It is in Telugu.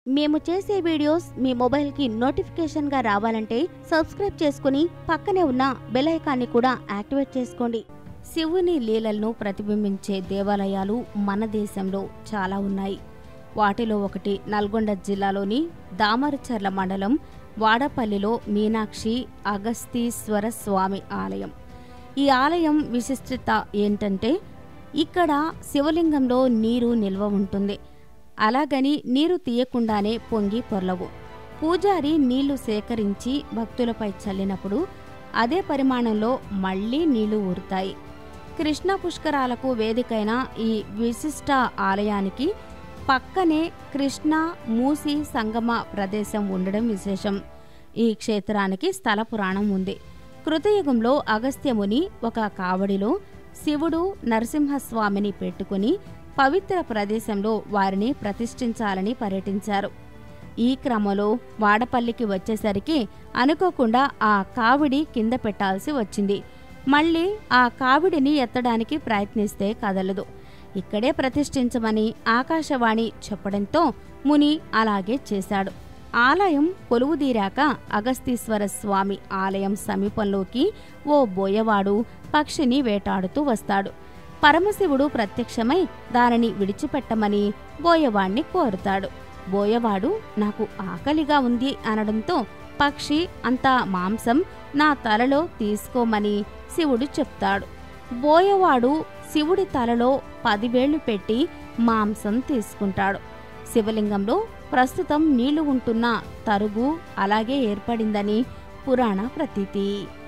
మేము చేసే వీడియోస్ మీ మొబైల్కి నోటిఫికేషన్గా రావాలంటే సబ్స్క్రైబ్ చేసుకుని పక్కనే ఉన్న బెల్ ఐకాన్ని కూడా యాక్టివేట్ చేసుకోండి శివుని లీలలను ప్రతిబింబించే దేవాలయాలు మన దేశంలో చాలా ఉన్నాయి వాటిలో ఒకటి నల్గొండ జిల్లాలోని దామరచర్ల మండలం వాడపల్లిలో మీనాక్షి అగస్తీశ్వర స్వామి ఆలయం ఈ ఆలయం విశిష్టత ఏంటంటే ఇక్కడ శివలింగంలో నీరు నిల్వ ఉంటుంది అలాగని నీరు తీయకుండానే పొంగి పొర్లవు పూజారి నీళ్లు సేకరించి భక్తులపై చల్లినప్పుడు అదే పరిమాణంలో మళ్లీ నీళ్లు ఊరుతాయి కృష్ణ పుష్కరాలకు వేదికైన ఈ విశిష్ట ఆలయానికి పక్కనే కృష్ణ మూసి సంగమ ప్రదేశం ఉండడం విశేషం ఈ క్షేత్రానికి స్థల పురాణం ఉంది కృతయుగంలో అగస్త్యముని ఒక కావడిలో శివుడు నరసింహస్వామిని పెట్టుకుని పవిత్ర ప్రదేశంలో వారిని ప్రతిష్ఠించాలని పర్యటించారు ఈ క్రమంలో వాడపల్లికి వచ్చేసరికి అనుకోకుండా ఆ కావిడి కింద పెట్టాల్సి వచ్చింది మళ్ళీ ఆ కావిడిని ఎత్తడానికి ప్రయత్నిస్తే కదలదు ఇక్కడే ప్రతిష్ఠించమని ఆకాశవాణి చెప్పడంతో ముని అలాగే చేశాడు ఆలయం కొలువుదీరాక అగస్తీశ్వర స్వామి ఆలయం సమీపంలోకి ఓ బోయవాడు పక్షిని వేటాడుతూ వస్తాడు పరమశివుడు ప్రత్యక్షమై దానిని విడిచిపెట్టమని బోయవాణ్ణి కోరుతాడు బోయవాడు నాకు ఆకలిగా ఉంది అనడంతో పక్షి అంత మాంసం నా తలలో తీసుకోమని శివుడు చెప్తాడు బోయవాడు శివుడి తలలో పదివేళ్లు పెట్టి మాంసం తీసుకుంటాడు శివలింగంలో ప్రస్తుతం నీళ్లు ఉంటున్న తరుగు అలాగే ఏర్పడిందని పురాణ ప్రతీతి